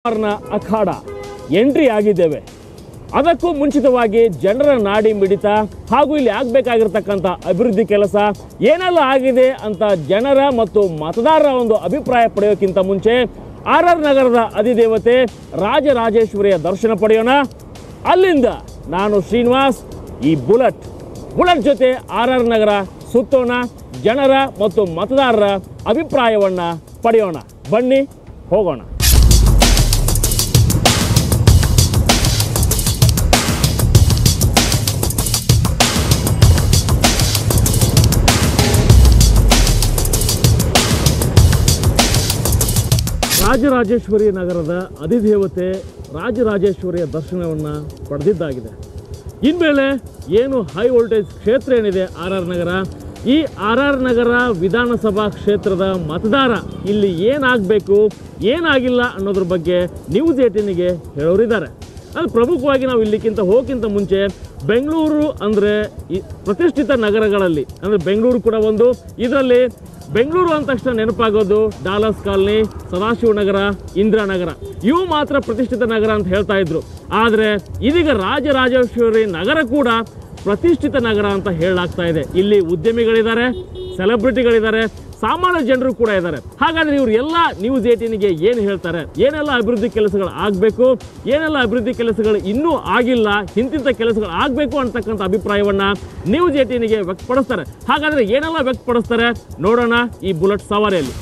ಕುಮಾರ್ನ ಅಖಾಡ entry ಆಗಿದ್ದೇವೆ ಅದಕ್ಕೂ ಮುಂಚಿತವಾಗಿ ಜನರ ನಾಡಿ ಮಿಡಿತ ಹಾಗೂ ಇಲ್ಲಿ ಆಗಬೇಕಾಗಿರ್ತಕ್ಕಂಥ ಅಭಿವೃದ್ಧಿ ಕೆಲಸ ಏನೆಲ್ಲ ಆಗಿದೆ ಅಂತ ಜನರ ಮತ್ತು ಮತದಾರರ ಒಂದು ಅಭಿಪ್ರಾಯ ಪಡೆಯೋಕ್ಕಿಂತ ಮುಂಚೆ ಆರ್ ಆರ್ ನಗರದ ಅಧಿದೇವತೆ ರಾಜರಾಜೇಶ್ವರಿಯ ದರ್ಶನ ಪಡೆಯೋಣ ಅಲ್ಲಿಂದ ನಾನು ಶ್ರೀನಿವಾಸ್ ಈ ಬುಲೆಟ್ ಬುಲೆಟ್ ಜೊತೆ ಆರ್ ಆರ್ ನಗರ ಸುತ್ತೋಣ ಜನರ ಮತ್ತು ಮತದಾರರ ಅಭಿಪ್ರಾಯವನ್ನ ಪಡೆಯೋಣ ಬನ್ನಿ ಹೋಗೋಣ ರಾಜರಾಜೇಶ್ವರಿ ನಗರದ ಅಧಿದೇವತೆ ರಾಜರಾಜೇಶ್ವರಿಯ ದರ್ಶನವನ್ನು ಪಡೆದಿದ್ದಾಗಿದೆ ಇನ್ಮೇಲೆ ಏನು ಹೈ ವೋಲ್ಟೇಜ್ ಕ್ಷೇತ್ರ ಏನಿದೆ ಆರ್ ಆರ್ ನಗರ ಈ ಆರ್ ಆರ್ ನಗರ ವಿಧಾನಸಭಾ ಕ್ಷೇತ್ರದ ಮತದಾರ ಇಲ್ಲಿ ಏನಾಗಬೇಕು ಏನಾಗಿಲ್ಲ ಅನ್ನೋದ್ರ ಬಗ್ಗೆ ನ್ಯೂಸ್ ಏಟೀನಿಗೆ ಹೇಳೋರಿದ್ದಾರೆ ಅದು ಪ್ರಮುಖವಾಗಿ ನಾವು ಇಲ್ಲಿಕ್ಕಿಂತ ಹೋಗಿಂತ ಮುಂಚೆ ಬೆಂಗಳೂರು ಅಂದರೆ ಈ ಪ್ರತಿಷ್ಠಿತ ನಗರಗಳಲ್ಲಿ ಅಂದರೆ ಬೆಂಗಳೂರು ಕೂಡ ಒಂದು ಇದರಲ್ಲಿ ಬೆಂಗಳೂರು ಅಂದ ತಕ್ಷಣ ನೆನಪಾಗೋದು ಡಾಲಸ್ ಕಾಲನಿ ಸದಾಶಿವನಗರ ಇಂದಿರಾನಗರ ಇವು ಮಾತ್ರ ಪ್ರತಿಷ್ಠಿತ ನಗರ ಅಂತ ಹೇಳ್ತಾ ಇದ್ರು ಆದರೆ ಇದೀಗ ರಾಜರಾಜೇಶ್ವರಿ ನಗರ ಕೂಡ ಪ್ರತಿಷ್ಠಿತ ನಗರ ಅಂತ ಹೇಳಲಾಗ್ತಾ ಇದೆ ಇಲ್ಲಿ ಉದ್ಯಮಿಗಳಿದ್ದಾರೆ ಸೆಲೆಬ್ರಿಟಿಗಳಿದ್ದಾರೆ ಸಾಮಾನ್ಯ ಜನರು ಕೂಡ ಇದ್ದಾರೆ ಹಾಗಾದ್ರೆ ಇವರು ಎಲ್ಲ ನ್ಯೂಸ್ ಏಟೀನಿಗೆ ಏನು ಹೇಳ್ತಾರೆ ಏನೆಲ್ಲ ಅಭಿವೃದ್ಧಿ ಕೆಲಸಗಳು ಆಗಬೇಕು ಏನೆಲ್ಲ ಅಭಿವೃದ್ಧಿ ಕೆಲಸಗಳು ಇನ್ನೂ ಆಗಿಲ್ಲ ಇಂತಿಂಥ ಕೆಲಸಗಳು ಆಗಬೇಕು ಅಂತಕ್ಕಂಥ ಅಭಿಪ್ರಾಯವನ್ನ ನ್ಯೂಸ್ ಏಟೀನಿಗೆ ವ್ಯಕ್ತಪಡಿಸ್ತಾರೆ ಹಾಗಾದ್ರೆ ಏನೆಲ್ಲ ವ್ಯಕ್ತಪಡಿಸ್ತಾರೆ ನೋಡೋಣ ಈ ಬುಲೆಟ್ ಸವಾರಿಯಲ್ಲಿ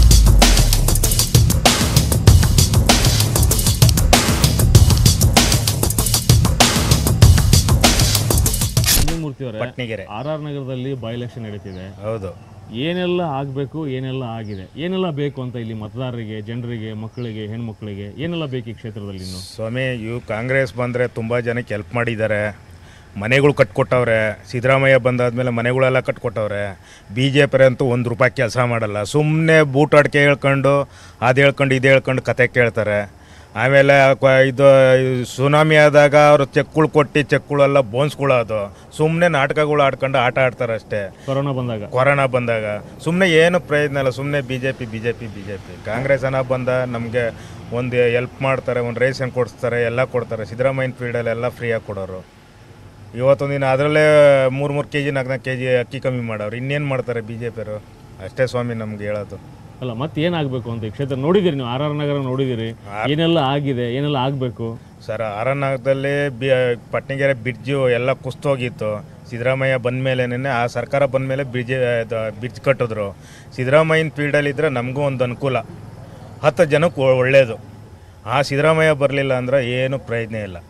ಮೂರ್ತಿ ಅವರೇ ಪಟ್ನಿಗೆರೆ ಆರ್ ಆರ್ ನಗರದಲ್ಲಿ ಬೈ ಎಲೆಕ್ಷನ್ ನಡೀತಿದೆ ಹೌದು ಏನೆಲ್ಲ ಆಗಬೇಕು ಏನೆಲ್ಲ ಆಗಿದೆ ಏನೆಲ್ಲ ಬೇಕು ಅಂತ ಇಲ್ಲಿ ಮತದಾರರಿಗೆ ಜನರಿಗೆ ಮಕ್ಕಳಿಗೆ ಹೆಣ್ಮಕ್ಳಿಗೆ ಏನೆಲ್ಲ ಬೇಕು ಈ ಕ್ಷೇತ್ರದಲ್ಲಿ ಇನ್ನು ಸ್ವಾಮಿ ಇವು ಕಾಂಗ್ರೆಸ್ ಬಂದರೆ ತುಂಬ ಜನಕ್ಕೆ ಹೆಲ್ಪ್ ಮಾಡಿದ್ದಾರೆ ಮನೆಗಳು ಕಟ್ಕೊಟ್ಟವ್ರೆ ಸಿದ್ದರಾಮಯ್ಯ ಬಂದಾದ್ಮೇಲೆ ಮನೆಗಳೆಲ್ಲ ಕಟ್ಕೊಟ್ಟವ್ರೆ ಬಿ ಜೆ ಪಿ ಅಂತೂ ಒಂದು ರೂಪಾಯಿ ಕೆಲಸ ಮಾಡಲ್ಲ ಸುಮ್ಮನೆ ಬೂಟಾಡ್ಕೆ ಹೇಳ್ಕೊಂಡು ಅದು ಹೇಳ್ಕೊಂಡು ಇದು ಹೇಳ್ಕೊಂಡು ಕತೆ ಕೇಳ್ತಾರೆ ಆಮೇಲೆ ಕ್ವ- ಇದು ಸುನಾಮಿ ಆದಾಗ ಅವರು ಚೆಕ್ಗಳು ಕೊಟ್ಟು ಚೆಕ್ಗಳೆಲ್ಲ ಬೋನ್ಸ್ಗಳದು ಸುಮ್ಮನೆ ನಾಟಕಗಳು ಆಡ್ಕೊಂಡು ಆಟ ಆಡ್ತಾರೆ ಅಷ್ಟೇ ಕೊರೋನಾ ಬಂದಾಗ ಕೊರೋನಾ ಬಂದಾಗ ಸುಮ್ಮನೆ ಏನು ಪ್ರಯೋಜನ ಇಲ್ಲ ಸುಮ್ಮನೆ B J P B J P B J P Congress ಹಣ ಬಂದ ನಮಗೆ ಒಂದು ಹೆಲ್ಪ್ ಮಾಡ್ತಾರೆ ಒಂದು ರೇಷನ್ ಕೊಡಿಸ್ತಾರೆ ಎಲ್ಲ ಕೊಡ್ತಾರೆ ಸಿದ್ದರಾಮಯ್ಯನ ಫೀಲ್ಡಲ್ಲಿ ಎಲ್ಲ ಫ್ರೀಯಾಗಿ ಕೊಡೋರು ಇವತ್ತೊಂದು ದಿನ ಅದರಲ್ಲೇ ಮೂರು ಮೂರು ಕೆ ಜಿ ನಾಲ್ಕು ನಾಲ್ಕು ಕೆ ಜಿ ಅಕ್ಕಿ ಕಮ್ಮಿ ಮಾಡೋರು ಇನ್ನೇನು ಮಾಡ್ತಾರೆ ಬಿ ಜೆ ಪಿಯವರು ಅಷ್ಟೇ ಸ್ವಾಮಿ ನಮ್ಗೆ ಹೇಳೋದು ಅಲ್ಲ ಮತ್ತೆ ಏನಾಗಬೇಕು ಅಂತ ಈ ಕ್ಷೇತ್ರ ನೋಡಿದಿರಿ ನೀವು ಆರ್ ಆರ್ ನಗರ ನೋಡಿದಿರಿ ಏನೆಲ್ಲ ಆಗಿದೆ ಏನೆಲ್ಲ ಆಗಬೇಕು ಸರ್ ಆರನಾಗದಲ್ಲಿ ಬಿ ಪಟ್ನಿಗೆರೆ ಬ್ರಿಡ್ಜು ಎಲ್ಲ ಕುಸ್ತೋಗಿತ್ತು ಸಿದ್ದರಾಮಯ್ಯ ಬಂದ ಮೇಲೇನೆ ಆ ಸರ್ಕಾರ ಬಂದ ಮೇಲೆ ಬ್ರಿಡ್ಜ್ ಬ್ರಿಡ್ಜ್ ಕಟ್ಟಿದ್ರು ಸಿದ್ದರಾಮಯ್ಯನ ಫೀಲ್ಡಲ್ಲಿ ಇದ್ದರೆ ನಮಗೂ ಒಂದು ಅನುಕೂಲ ಹತ್ತು ಜನಕ್ಕೆ ಒ- ಒಳ್ಳೆಯದು ಆ ಸಿದ್ದರಾಮಯ್ಯ ಬರಲಿಲ್ಲ ಅಂದ್ರೆ ಏನು ಪ್ರಯೋಜನ ಇಲ್ಲ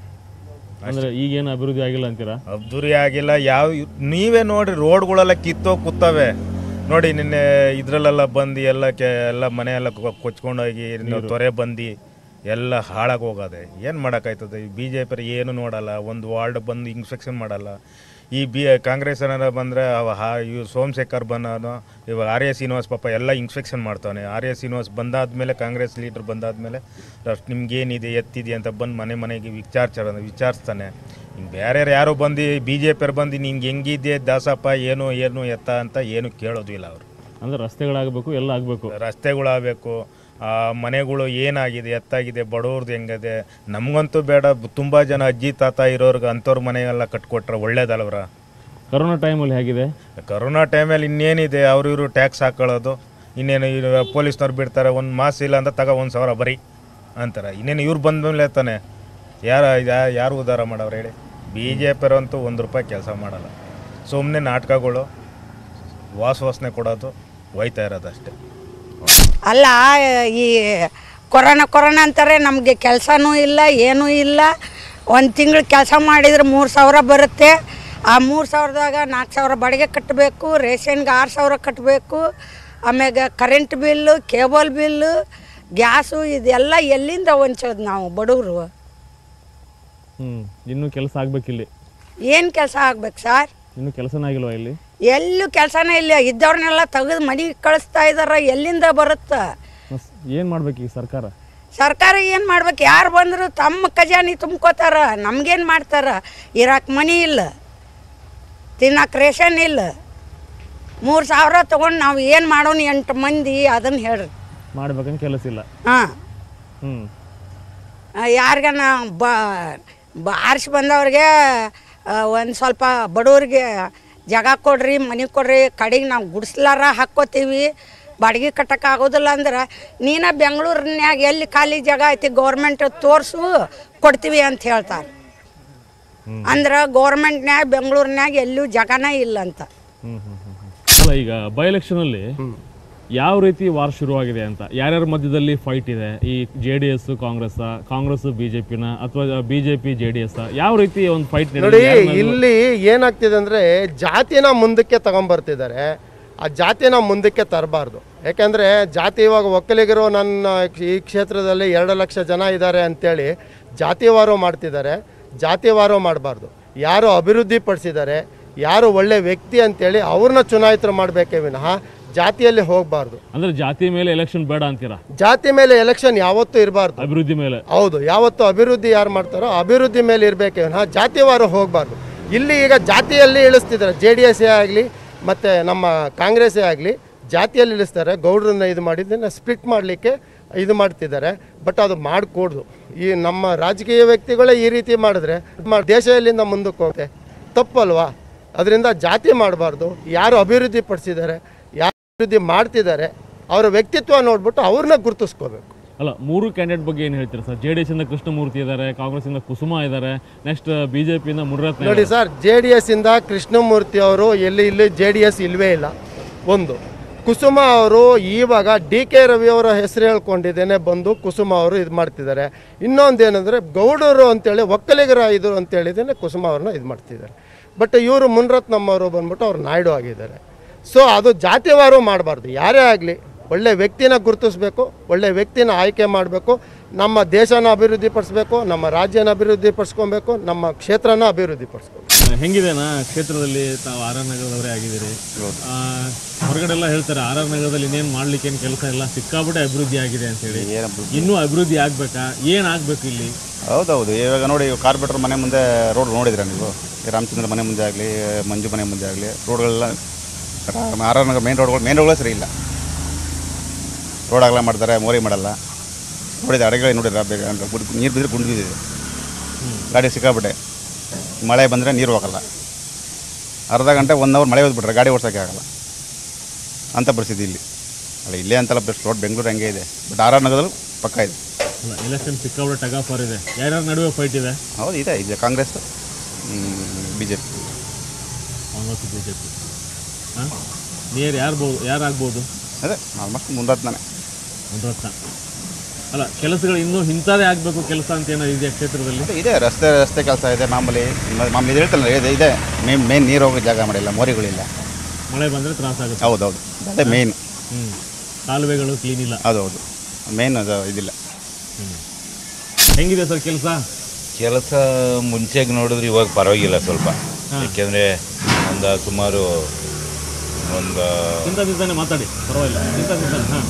ಅಂದ್ರೆ ಈಗೇನು ಅಭಿವೃದ್ಧಿ ಆಗಿಲ್ಲ ಅಂತೀರಾ ಅದ್ದೂರಿ ಆಗಿಲ್ಲ ಯಾವ ನೀವೇ ನೋಡ್ರಿ ರೋಡ್ಗಳೆಲ್ಲ ಕಿತ್ತೋ ಕೂತವೆ ನೋಡಿ ನಿನ್ನೆ ಇದ್ರಲ್ಲೆಲ್ಲ ಬಂದು ಎಲ್ಲ ಕೆ ಎಲ್ಲ ಮನೆ ಎಲ್ಲ ಕೊ- ಕೊಚ್ಕೊಂಡೋಗಿ ಇನ್ನು ತೊರೆ ಬಂದು ಎಲ್ಲ ಹಾಳಾಗಿ ಹೋಗೋದೆ ಏನು ಮಾಡೋಕ್ಕಾಯ್ತದೆ ಈ ಬಿ ಜೆ ಪಿ ಏನು ನೋಡಲ್ಲ ಒಂದು ವಾರ್ಡ್ ಬಂದು ಇನ್ಸ್ಪೆಕ್ಷನ್ ಮಾಡಲ್ಲ ಈ ಬಿ ಕಾಂಗ್ರೆಸ್ ಏನಾರ ಬಂದರೆ ಅವ ಹಾ ಇವ್ ಸೋಮಶೇಖರ್ ಬನ್ನೋನು ಇವಾಗ ಆರ್ ಎ ಶ್ರೀನಿವಾಸ್ ಪಾಪ ಎಲ್ಲ ಇನ್ಸ್ಪೆಕ್ಷನ್ ಮಾಡ್ತಾನೆ ಆರ್ ಎ ಶ್ರೀನಿವಾಸ್ ಬಂದಾದ್ಮೇಲೆ ಕಾಂಗ್ರೆಸ್ ಲೀಡ್ರ್ ಬಂದಾದ್ಮೇಲೆ ಅಷ್ಟು ನಿಮ್ಗೇನಿದೆ ಎತ್ತಿದೆ ಅಂತ ಬಂದು ಮನೆ ಮನೆಗೆ ವಿಚಾರಿಸ್ತಾರ ವಿಚಾರಿಸ್ತಾನೆ ಇನ್ನು ಬೇರೆ ಯಾರೋ ಬಂದು ಬಿ ಜೆ ಪಿಯವ್ರು ಬಂದು ನಿಂಗೆ ಹೆಂಗಿದ್ದೆ ದಾಸಪ್ಪ ಏನು ಏನು ಎತ್ತ ಅಂತ ಏನು ಕೇಳೋದು ಇಲ್ಲ ಅವರು ಅಂದ್ರೆ ರಸ್ತೆಗಳಾಗಬೇಕು ಎಲ್ಲ ಆಗಬೇಕು ರಸ್ತೆಗಳಾಗಬೇಕು ಮನೆಗಳು ಏನಾಗಿದೆ ಎತ್ತಾಗಿದೆ ಬಡವ್ರದ್ದು ಹೆಂಗಿದೆ ನಮಗಂತೂ ಬೇಡ ತುಂಬ ಜನ ಅಜ್ಜಿ ತಾತ ಇರೋರ್ಗೆ ಅಂಥವ್ರ ಮನೆಯೆಲ್ಲ ಕಟ್ಕೊಟ್ರೆ ಒಳ್ಳೇದಲ್ವ್ರ ಕರೋನಾ ಟೈಮಲ್ಲಿ ಹೇಗಿದೆ ಕರೋನಾ ಟೈಮಲ್ಲಿ ಇನ್ನೇನಿದೆ ಅವ್ರು ಇವರು ಟ್ಯಾಕ್ಸ್ ಹಾಕೊಳ್ಳೋದು ಇನ್ನೇನು ಇವ್ರು ಪೊಲೀಸ್ನವ್ರು ಬಿಡ್ತಾರೆ ಒಂದು ಮಾಸ್ ಇಲ್ಲ ಅಂತ ತಗೋ ಒಂದು ಸಾವಿರ ಬರೀ ಅಂತಾರೆ ಇನ್ನೇನು ಇವ್ರು ಬಂದ ಮೇಲೆ ತಾನೆ ಯಾರು ಯಾ- ಯಾರು ಉದ್ಧಾರ ಮಾಡವ್ರು ಹೇಳಿ ಬಿ ಜೆ ಪಿಯರಂತೂ ಒಂದು ರೂಪಾಯಿ ಕೆಲಸ ಮಾಡಲ್ಲ ಸುಮ್ಮನೆ ನಾಟಕಗಳು ವಾಸವಾಸನೆ ಕೊಡೋದು ಒಯ್ತಾ ಇರೋದು ಅಷ್ಟೇ ಅಲ್ಲ ಈ ಕೊರೋನಾ ಕೊರೋನಾ ಅಂತಾರೆ ನಮಗೆ ಕೆಲಸನೂ ಇಲ್ಲ ಏನೂ ಇಲ್ಲ ಒಂದು ತಿಂಗಳು ಕೆಲಸ ಮಾಡಿದ್ರೆ ಮೂರು ಸಾವಿರ ಬರುತ್ತೆ ಆ ಮೂರು ಸಾವಿರದಾಗ ನಾಲ್ಕು ಸಾವಿರ ಬಾಡಿಗೆ ಕಟ್ಟಬೇಕು ರೇಷನ್ಗೆ ಆರು ಸಾವಿರ ಕಟ್ಟಬೇಕು ಆಮ್ಯಾಗ current bill cable bill gas ಇದೆಲ್ಲ ಎಲ್ಲಿಂದ ಹೊಂಚೋದು ನಾವು ಬಡವರು ಹ್ಮ್ ಇನ್ನೂ ಕೆಲಸ ಆಗ್ಬೇಕಿಲ್ಲಿ ಏನು ಕೆಲಸ ಆಗ್ಬೇಕು ಸರ್ ಇನ್ನೂ ಕೆಲಸನೇ ಆಗಿಲ್ವಾ ಇಲ್ಲಿ ಎಲ್ಲೂ ಕೆಲಸನೇ ಇಲ್ಲ ಇದ್ದವ್ರನ್ನೆಲ್ಲ ತೆಗೆದು ಮನೆಗೆ ಕಳಿಸ್ತಾ ಇದಾರೆ ಎಲ್ಲಿಂದ ಬರುತ್ತೆ ಮಸ್- ಏನ್ ಮಾಡ್ಬೇಕು ಈ ಸರ್ಕಾರ ಸರ್ಕಾರ ಏನು ಮಾಡ್ಬೇಕು ಯಾರು ಬಂದರೂ ತಮ್ಮ ಖಜಾನಿ ತುಂಬ್ಕೋತಾರ ನಮ್ಗೇನು ಮಾಡ್ತಾರ ಇರಾಕ್ ಮನಿ ಇಲ್ಲ ತಿನ್ನಕ್ಕೆ ರೇಷನ್ ಇಲ್ಲ ಮೂರು ಸಾವಿರ ತೊಗೊಂಡು ನಾವು ಏನು ಮಾಡೋಣ ಎಂಟು ಮಂದಿ ಅದನ್ನು ಹೇಳ್ರಿ ಮಾಡ್ಬೇಕಂತ ಕೆಲಸ ಇಲ್ಲ ಹಾಂ ಹ್ಮ್ ಯಾರಿಗಾನ ಬ ಬ ಆರಿಸಿ ಬಂದವ್ರಿಗೆ ಒಂದು ಸ್ವಲ್ಪ ಬಡವ್ರಿಗೆ ಜಾಗ ಕೊಡ್ರಿ ಮನೆ ಕೊಡ್ರಿ ಕಡೆಗೆ ನಾವು ಗುಡಿಸ್ಲಾರ ಹಾಕ್ಕೋತೀವಿ ಬಾಡಿಗೆ ಕಟ್ಟಕ್ಕೆ ಆಗೋದಿಲ್ಲ ಅಂದ್ರೆ ನೀನ ಬೆಂಗಳೂರಿನ್ಯಾಗ ಎಲ್ಲಿ ಖಾಲಿ ಜಾಗ ಐತಿ ಗೌರ್ಮೆಂಟ್ ತೋರಿಸು ಕೊಡ್ತೀವಿ ಅಂತ ಹೇಳ್ತಾರೆ ಅಂದ್ರೆ ಗೌರ್ಮೆಂಟ್ನ್ಯಾಗ ಬೆಂಗಳೂರಿನ್ಯಾಗ ಎಲ್ಲೂ ಜಾಗನೇ ಇಲ್ಲ ಅಂತ ಅಲ್ಲ ಈಗ ಬೈ ಎಲೆಕ್ಷನಲ್ಲಿ ಯಾವ ರೀತಿ ವಾರ್ ಶುರುವಾಗಿದೆ ಅಂತ ಯಾರ್ಯಾರ ಮಧ್ಯದಲ್ಲಿ ಫೈಟ್ ಇದೆ ಈ J D S Congress Congress ಬಿಜೆಪಿನ ಅಥವಾ ಬಿಜೆಪಿ ಜೆ ಡಿ ಎಸ್ ಯಾವ ರೀತಿ ಒಂದು ಫೈಟ್ ನೋಡಿ ಇಲ್ಲಿ ಏನಾಗ್ತಿದೆ ಅಂದರೆ ಜಾತಿನ ಮುಂದಕ್ಕೆ ತಗೊಂಬರ್ತಿದ್ದಾರೆ ಆ ಜಾತಿನ ಮುಂದಕ್ಕೆ ತರಬಾರ್ದು ಯಾಕೆಂದರೆ ಜಾತಿ ಇವಾಗ ಒಕ್ಕಲಿಗರು ನನ್ನ ಈ ಕ್ಷೇತ್ರದಲ್ಲಿ ಎರಡು ಲಕ್ಷ ಜನ ಇದ್ದಾರೆ ಅಂತೇಳಿ ಜಾತಿವಾರು ಮಾಡ್ತಿದ್ದಾರೆ ಜಾತಿವಾರು ಮಾಡಬಾರ್ದು ಯಾರು ಅಭಿವೃದ್ಧಿ ಪಡಿಸಿದ್ದಾರೆ ಯಾರು ಒಳ್ಳೆ ವ್ಯಕ್ತಿ ಅಂತೇಳಿ ಅವ್ರನ್ನ ಚುನಾಯಿತರು ಮಾಡಬೇಕೇ ವಿನಃ ಜಾತಿಯಲ್ಲಿ ಹೋಗಬಾರ್ದು ಅಂದ್ರೆ ಜಾತಿ ಮೇಲೆ ಎಲೆಕ್ಷನ್ ಬೇಡ ಅಂತೀರಾ ಜಾತಿ ಮೇಲೆ ಎಲೆಕ್ಷನ್ ಯಾವತ್ತೂ ಇರಬಾರ್ದು ಅಭಿವೃದ್ಧಿ ಮೇಲೆ ಹೌದು ಯಾವತ್ತು ಅಭಿವೃದ್ಧಿ ಯಾರು ಮಾಡ್ತಾರೋ ಅಭಿವೃದ್ಧಿ ಮೇಲೆ ಇರಬೇಕೆ ವಿನಃ ಜಾತಿವಾರು ಹೋಗಬಾರ್ದು ಇಲ್ಲಿ ಈಗ ಜಾತಿಯಲ್ಲಿ ಇಳಿಸ್ತಿದ್ದಾರೆ ಜೆ ಡಿ ಎಸ್ಸೇ ಆಗಲಿ ಮತ್ತು ನಮ್ಮ ಕಾಂಗ್ರೆಸ್ಸೇ ಆಗಲಿ ಜಾತಿಯಲ್ಲಿ ಇಳಿಸ್ತಾರೆ ಗೌಡ್ರನ್ನ ಇದು ಮಾಡಿದ್ದನ್ನು ಸ್ಪ್ಲಿಟ್ ಮಾಡಲಿಕ್ಕೆ ಇದು ಮಾಡ್ತಿದ್ದಾರೆ ಬಟ್ ಅದು ಮಾಡಿಕೊಡ್ದು ಈ ನಮ್ಮ ರಾಜಕೀಯ ವ್ಯಕ್ತಿಗಳೇ ಈ ರೀತಿ ಮಾಡಿದ್ರೆ ಮ- ದೇಶ ಎಲ್ಲಿಂದ ಮುಂದಕ್ಕೆ ಹೋಗುತ್ತೆ ತಪ್ಪಲ್ವಾ ಅದರಿಂದ ಜಾತಿ ಮಾಡಬಾರ್ದು ಯಾರು ಅಭಿವೃದ್ಧಿ ಪಡಿಸಿದ್ದಾರೆ ಯಾರು ಅಭಿವೃದ್ಧಿ ಮಾಡ್ತಿದ್ದಾರೆ ಅವರ ವ್ಯಕ್ತಿತ್ವ ನೋಡ್ಬಿಟ್ಟು ಅವ್ರನ್ನ ಗುರುತಿಸ್ಕೋಬೇಕು ಅಲ್ಲ ಮೂರು ಕ್ಯಾಂಡಿಡೇಟ್ ಬಗ್ಗೆ ಏನು ಹೇಳ್ತೀರಾ ಸರ್ ಜೆ ಡಿ ಎಸ್ ಇಂದ ಕೃಷ್ಣಮೂರ್ತಿ ಇದ್ದಾರೆ ಕಾಂಗ್ರೆಸ್ ಇಂದ ಕುಸುಮ ಇದ್ದಾರೆ ನೆಕ್ಸ್ಟ್ ಬಿಜೆಪಿಯಿಂದ ಮುನಿರತ್ನ ನೋಡಿ ಸರ್ ಜೆ ಡಿ ಎಸ್ ಇಂದ ಕೃಷ್ಣಮೂರ್ತಿ ಅವರು ಎಲ್ಲಿ ಇಲ್ಲಿ ಜೆ ಡಿ ಎಸ್ ಇಲ್ವೇ ಇಲ್ಲ ಒಂದು ಕುಸುಮ ಅವರು ಇವಾಗ ಡಿ ಕೆ ರವಿ ಅವರ ಹೆಸರು ಹೇಳ್ಕೊಂಡಿದ್ದೇನೆ ಬಂದು ಕುಸುಮ ಅವರು ಇದು ಮಾಡ್ತಿದ್ದಾರೆ ಇನ್ನೊಂದೇನೆಂದರೆ ಗೌಡರು ಅಂತೇಳಿ ಒಕ್ಕಲಿಗರ ಇದು ಅಂತೇಳಿದ್ದೇನೆ ಕುಸುಮ ಅವ್ರನ್ನ ಇದು ಮಾಡ್ತಿದ್ದಾರೆ ಬಟ್ ಇವರು ಮುನ್ರತ್ನಮ್ ಅವರು ಬಂದ್ಬಿಟ್ಟು ಅವ್ರು ನಾಯ್ಡು ಆಗಿದ್ದಾರೆ ಸೊ ಅದು ಜಾತಿವಾರು ಮಾಡಬಾರ್ದು ಯಾರೇ ಆಗಲಿ ಒಳ್ಳೆ ವ್ಯಕ್ತಿನ ಗುರುತಿಸ್ಬೇಕು ಒಳ್ಳೆ ವ್ಯಕ್ತಿನ ಆಯ್ಕೆ ಮಾಡಬೇಕು ನಮ್ಮ ದೇಶನ ಅಭಿವೃದ್ಧಿ ಪಡಿಸ್ಬೇಕು ನಮ್ಮ ರಾಜ್ಯನ ಅಭಿವೃದ್ಧಿ ಪಡಿಸ್ಕೊಬೇಕು ನಮ್ಮ ಕ್ಷೇತ್ರನ ಅಭಿವೃದ್ಧಿ ಪಡಿಸ್ಬೇಕು ಹೆಂಗಿದೆನಾ ಕ್ಷೇತ್ರದಲ್ಲಿ ತಾವು ಆರ್ ಆರ್ ನಗರದವರೇ ಆಗಿದ್ದೀರಿ ಆ, ಹೊರಗಡೆ ಎಲ್ಲ ಹೇಳ್ತಾರೆ ಆರ್ ಆರ್ ನಗರದಲ್ಲಿ ಇನ್ನೇನು ಮಾಡ್ಲಿಕ್ಕೆ ಏನು ಕೆಲಸ ಇಲ್ಲ ಸಿಕ್ಕಾಪಟ್ಟೆ ಅಭಿವೃದ್ಧಿ ಆಗಿದೆ ಅಂತ ಹೇಳಿ ಇನ್ನೂ ಅಭಿವೃದ್ಧಿ ಆಗ್ಬೇಕಾ ಏನ್ ಆಗ್ಬೇಕು ಇಲ್ಲಿ ಹೌದೌದು ಇವಾಗ ನೋಡಿ ಕಾರ್ಪೊರೇಟರ್ ಮನೆ ಮುಂದೆ ರೋಡ್ ನೋಡಿದ್ರೆ ನೀವು ಈ ರಾಮಚಂದ್ರ ಮನೆ ಮುಂದೆ ಆಗಲಿ ಮಂಜು ಮನೆ ಮುಂದೆ ಆಗಲಿ ರೋಡ್ಗಳೆಲ್ಲ ಆರ್ ಆರ್ ನಗರ ಮೇನ್ ರೋಡ್ಗಳು ಮೇನ್ ರೋಡ್ಗಳೇ ಸರಿ ಇಲ್ಲ ರೋಡ್ ಅಗಲ ಮಾಡ್ತಾರೆ ಮೋರಿ ಮಾಡಲ್ಲ ನೋಡಿದೆ ಅಡೆಗಳೇ ನೋಡಿದ್ರೆ ಬೇಗ ಗುಡ್ ನೀರು ಬಿದ್ದರೆ ಗುಂಡು ಬಿದ್ದಿದೆ ಗಾಡಿ ಸಿಕ್ಕಾಬಿಟ್ಟೆ ಮಳೆ ಬಂದರೆ ನೀರು ಹೋಗಲ್ಲ ಅರ್ಧ ಗಂಟೆ ಒನ್ ಅವರ್ ಮಳೆ ಹೋಗ್ಬಿಟ್ರೆ ಗಾಡಿ ಓಡ್ಸೋಕ್ಕೆ ಆಗಲ್ಲ ಅಂಥ ಪರಿಸ್ಥಿತಿ ಇಲ್ಲಿ ಅಲ್ಲ ಇಲ್ಲೇ ಅಂತಲ್ಲ ಬೆಸ್ಟ್ ರೋಡ್ ಬೆಂಗಳೂರು ಹಂಗೆ ಇದೆ ಬಟ್ ಆರ್ ಆರ್ ನಗರದಲ್ಲಿ ಪಕ್ಕ ಇದೆ ಎಲೆಕ್ಷನ್ ಸಿಕ್ಕಾಪಟ್ಟೆ ಟಗಾಫರ್ ಇದೆ ಯಾರ್ಯಾರ ನಡುವೆ ಫೈಟ್ ಇದೆ ಹೌದು ಇದೆ ಇದೆ Congress B J P Congress BJP ಹಾಂ ನೀರು ಯಾರು ಯಾರು ಆಗ್ಬೋದು ಅದೇ ಆಲ್ಮೋಸ್ಟ್ ಮುಂದಾತ್ನಾನೆ ಮುನಿರತ್ನ ಅಲ್ಲ ಕೆಲಸಗಳು ಇನ್ನೂ ಇಂಥದೇ ಆಗಬೇಕು ಕೆಲಸ ಅಂತ ಏನಾದ್ರು ಇದೆಯಾ ಕ್ಷೇತ್ರದಲ್ಲಿ ಅದೇ ಇದೆ ರಸ್ತೆ ರಸ್ತೆ ಕೆಲಸ ಇದೆ ಮಾಮೂಲಿ ಮ- ಮಾಮೂಲಿ ಇದು ಹೇಳ್ತಲ್ಲ ಇದೆ ಇದೆ ಮೇನ್ ಮೇನ್ ನೀರು ಹೋಗೋ ಜಾಗ ಮಾಡಿಲ್ಲ ಮೋರಿಗಳಿಲ್ಲ ಮಳೆ ಬಂದರೆ ತ್ರಾಸಾಗುತ್ತೆ ಹೌದೌದು ಅದೇ ಮೇನ್ ಹ್ಞೂ ಕಾಲುವೆಗಳು ಕ್ಲೀನ್ ಇಲ್ಲ ಹೌದು ಹೌದು ಮೇನ್ ಅದು ಇದಿಲ್ಲ ಹೆಂಗಿದೆ ಸರ್ ಕೆಲಸ ಕೆಲಸ ಮುಂಚೆಗೆ ನೋಡಿದ್ರೆ ಇವಾಗ ಪರವಾಗಿಲ್ಲ ಸ್ವಲ್ಪ ಯಾಕೆಂದರೆ ಒಂದು ಸುಮಾರು ಒಂದು ತಿಂತ ತಿಂತಾನೆ ಮಾತಾಡಿ ಪರವಾಗಿಲ್ಲ ತಿಂತ ತಿಂತಾನೆ ಹಾಂ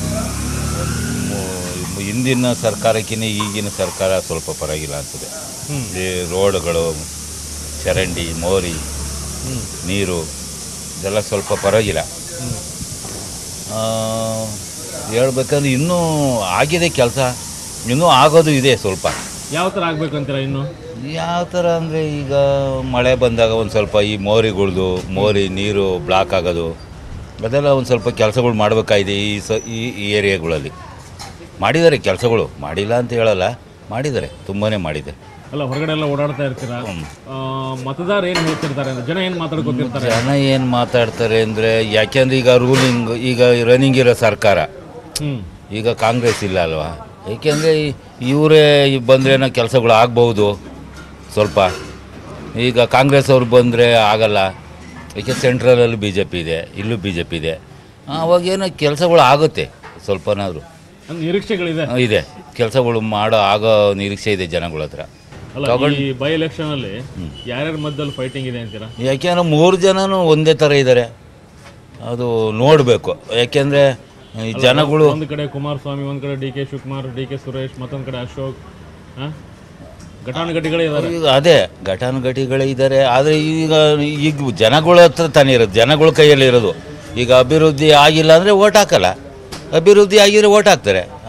ಮು- ಹಿಂದಿನ ಸರ್ಕಾರಕ್ಕಿಂತ ಈಗಿನ ಸರ್ಕಾರ ಸ್ವಲ್ಪ ಪರವಾಗಿಲ್ಲ ಅನ್ಸುತ್ತೆ ಹ್ಮ್. ಈ ರೋಡ್ಗಳು ಚರಂಡಿ ಮೋರಿ ನೀರು ಇದೆಲ್ಲ ಸ್ವಲ್ಪ ಪರವಾಗಿಲ್ಲ ಆ, ಹೇಳ್ಬೇಕಂದ್ರೆ ಇನ್ನೂ ಆಗಿದೆ ಕೆಲಸ ಇನ್ನೂ ಆಗೋದು ಇದೆ ಸ್ವಲ್ಪ ಯಾವ ಥರ ಆಗ್ಬೇಕು ಅಂತೀರಾ ಇನ್ನು ಯಾವ ಥರ ಅಂದರೆ ಈಗ ಮಳೆ ಬಂದಾಗ ಒಂದು ಸ್ವಲ್ಪ ಈ ಮೋರಿಗಳ್ದು ಮೋರಿ ನೀರು ಬ್ಲಾಕ್ ಆಗೋದು ಅದೆಲ್ಲ ಒಂದು ಸ್ವಲ್ಪ ಕೆಲಸಗಳು ಮಾಡಬೇಕಾಗಿದೆ ಈ ಸ ಈ ಈ ಏರಿಯಾಗಳಲ್ಲಿ ಮಾಡಿದ್ದಾರೆ ಕೆಲಸಗಳು ಮಾಡಿಲ್ಲ ಅಂತ ಹೇಳಲ್ಲ ಮಾಡಿದ್ದಾರೆ ತುಂಬಾ ಮಾಡಿದ್ದಾರೆ ಅಲ್ಲ ಹೊರಗಡೆ ಎಲ್ಲ ಓಡಾಡ್ತಾ ಇರ್ತೀರಾ ಆ, ಮತದಾರ ಏನು ಹೇಳ್ತಿರ್ತಾರೆ ಅಂದ್ರೆ ಜನ ಏನು ಮಾತಾಡ್ಕೊತಿರ್ತಾರೆ ಜನ ಏನು ಮಾತಾಡ್ತಾರೆ ಅಂದರೆ ಯಾಕೆಂದ್ರೆ ಈಗ ರೂಲಿಂಗ್ ಈಗ ರನ್ನಿಂಗ್ ಇರೋ ಸರ್ಕಾರ ಹ್ಞೂ ಈಗ ಕಾಂಗ್ರೆಸ್ ಇಲ್ಲ ಅಲ್ವಾ ಏಕೆಂದರೆ ಇವರೇ ಬಂದ್ರೇನೋ ಕೆಲಸಗಳು ಆಗ್ಬೋದು ಸ್ವಲ್ಪ ಈಗ ಕಾಂಗ್ರೆಸ್ ಅವ್ರು ಬಂದರೆ ಆಗಲ್ಲ ಏಕೆ ಸೆಂಟ್ರಲಲ್ಲಿ ಬಿ ಜೆ ಪಿ ಇದೆ ಇಲ್ಲೂ ಬಿ ಜೆ ಪಿ ಇದೆ ಅವಾಗೇನೋ ಕೆಲಸಗಳು ಆಗುತ್ತೆ ಸ್ವಲ್ಪನಾದರೂ ಅಂದ್ರೆ ನಿರೀಕ್ಷೆಗಳಿದೆ ಇದೆ ಕೆಲಸಗಳು ಮಾಡೋ ಆಗೋ ನಿರೀಕ್ಷೆ ಇದೆ ಜನಗಳ ಹತ್ರ ಅಲ್ಲ ಈ ಬೈ ಎಲೆಕ್ಷನ್ ಅಲ್ಲಿ ಯಾರ್ಯಾರ ಮಧ್ಯದಲ್ಲಿ ಫೈಟಿಂಗ್ ಇದೆ ಅಂತೀರಾ ಯಾಕೆಂದ್ರೆ ಮೂರು ಜನನೂ ಒಂದೇ ಥರ ಇದ್ದಾರೆ ಅದು ನೋಡಬೇಕು ಯಾಕೆಂದರೆ ಈ ಜನಗಳು ಒಂದ್ ಕಡೆ ಕುಮಾರಸ್ವಾಮಿ ಒಂದ್ ಕಡೆ D K Shivakumar D K Suresh ಮತ್ತೊಂದ್ ಕಡೆ ಅಶೋಕ್ ಆ? ಘಟಾನುಘಟಿಗಳೇ ಇದಾರೆ ಈಗ ಅದೇ ಘಟಾನುಘಟಿಗಳೇ ಇದ್ದಾರೆ ಆದರೆ ಈಗ ಈಗ ಜನಗಳ ಹತ್ರ ತಾನೇ ಇರೋದು ಜನಗಳ ಕೈಯಲ್ಲಿ ಇರೋದು ಈಗ ಅಭಿವೃದ್ಧಿ ಆಗಿಲ್ಲ ಅಂದರೆ ಓಟ್ ಹಾಕಲ್ಲ ಅಭಿವೃದ್ಧಿ ಆಗಿದ್ರೆ ಓಟ್ ಹಾಕ್ತಾರೆ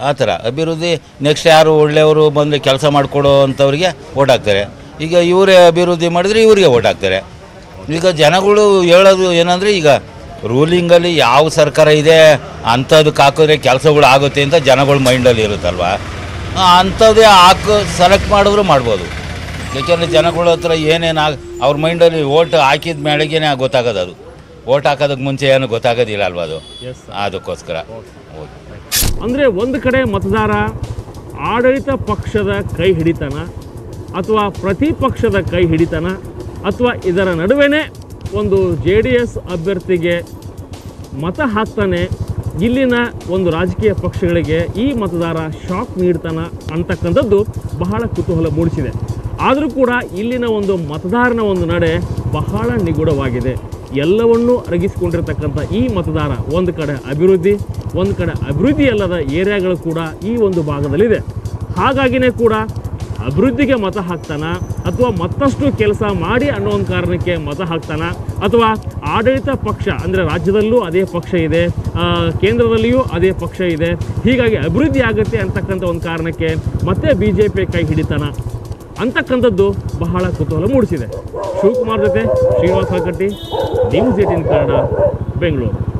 ಆ ಥರ ಅಭಿವೃದ್ಧಿ ನೆಕ್ಸ್ಟ್ ಯಾರು ಒಳ್ಳೆಯವರು ಬಂದು ಕೆಲಸ ಮಾಡಿಕೊಡೋ ಅಂಥವ್ರಿಗೆ ಓಟ್ ಹಾಕ್ತಾರೆ ಈಗ ಇವರೇ ಅಭಿವೃದ್ಧಿ ಮಾಡಿದ್ರೆ ಇವರಿಗೆ ಓಟ್ ಹಾಕ್ತಾರೆ ಈಗ ಜನಗಳು ಹೇಳೋದು ಏನಂದರೆ ಈಗ ರೂಲಿಂಗಲ್ಲಿ ಯಾವ ಸರ್ಕಾರ ಇದೆ ಅಂಥದಕ್ಕೆ ಹಾಕಿದ್ರೆ ಕೆಲಸಗಳು ಆಗುತ್ತೆ ಅಂತ ಜನಗಳ ಮೈಂಡಲ್ಲಿ ಇರುತ್ತಲ್ವ ಆ, ಅಂಥದ್ದೇ ಹಾಕೋ ಸೆಲೆಕ್ಟ್ ಮಾಡಿದ್ರು ಮಾಡ್ಬೋದು ಯಾಕೆಂದರೆ ಜನಗಳ ಹತ್ರ ಏನೇನು ಆಗ ಅವ್ರ ಮೈಂಡಲ್ಲಿ ಓಟ್ ಹಾಕಿದ ಮೇಳೆಗೇನೆ ಗೊತ್ತಾಗೋದು ಅದು ಓಟ್ ಹಾಕೋದಕ್ಕೆ ಮುಂಚೆ ಏನು ಗೊತ್ತಾಗೋದಿಲ್ಲ ಅಲ್ವಾ ಅದು ಅದಕ್ಕೋಸ್ಕರ ಓಕೆ ಅಂದರೆ ಒಂದು ಕಡೆ ಮತದಾರ ಆಡಳಿತ ಪಕ್ಷದ ಕೈ ಹಿಡಿತಾನ ಅಥವಾ ಪ್ರತಿಪಕ್ಷದ ಕೈ ಹಿಡಿತಾನ ಅಥವಾ ಇದರ ನಡುವೆನೇ ಒಂದು ಜೆ ಡಿ ಎಸ್ ಅಭ್ಯರ್ಥಿಗೆ ಮತ ಹಾಕ್ತಾನೆ ಇಲ್ಲಿನ ಒಂದು ರಾಜಕೀಯ ಪಕ್ಷಗಳಿಗೆ ಈ ಮತದಾರ ಶಾಕ್ ನೀಡ್ತಾನ ಅಂತಕ್ಕಂಥದ್ದು ಬಹಳ ಕುತೂಹಲ ಮೂಡಿಸಿದೆ ಆದರೂ ಕೂಡ ಇಲ್ಲಿನ ಒಂದು ಮತದಾರನ ಒಂದು ನಡೆ ಬಹಳ ನಿಗೂಢವಾಗಿದೆ ಎಲ್ಲವನ್ನೂ ಅರಗಿಸಿಕೊಂಡಿರ್ತಕ್ಕಂಥ ಈ ಮತದಾರ ಒಂದು ಕಡೆ ಅಭಿವೃದ್ಧಿ ಒಂದು ಕಡೆ ಅಭಿವೃದ್ಧಿ ಅಲ್ಲದ ಏರಿಯಾಗಳು ಕೂಡ ಈ ಒಂದು ಭಾಗದಲ್ಲಿದೆ ಹಾಗಾಗಿನೇ ಕೂಡ ಅಭಿವೃದ್ಧಿಗೆ ಮತ ಹಾಕ್ತಾನ ಅಥವಾ ಮತ್ತಷ್ಟು ಕೆಲಸ ಮಾಡಿ ಅನ್ನೋ ಒಂದು ಕಾರಣಕ್ಕೆ ಮತ ಹಾಕ್ತಾನ ಅಥವಾ ಆಡಳಿತ ಪಕ್ಷ ಅಂದರೆ ರಾಜ್ಯದಲ್ಲೂ ಅದೇ ಪಕ್ಷ ಇದೆ ಆ, ಕೇಂದ್ರದಲ್ಲಿಯೂ ಅದೇ ಪಕ್ಷ ಇದೆ ಹೀಗಾಗಿ ಅಭಿವೃದ್ಧಿ ಆಗುತ್ತೆ ಅಂತಕ್ಕಂಥ ಒಂದು ಕಾರಣಕ್ಕೆ ಮತ್ತೆ ಬಿ ಜೆ ಪಿ ಕೈ ಹಿಡಿತಾನ ಅಂತಕ್ಕಂಥದ್ದು ಬಹಳ ಕುತೂಹಲ ಮೂಡಿಸಿದೆ ಶಿವಕುಮಾರ್ ಜೊತೆ ಶ್ರೀನಿವಾಸ ಕಟ್ಟಿ ನ್ಯೂಸ್ ಏಟಿನ್ ಕನ್ನಡ ಬೆಂಗಳೂರು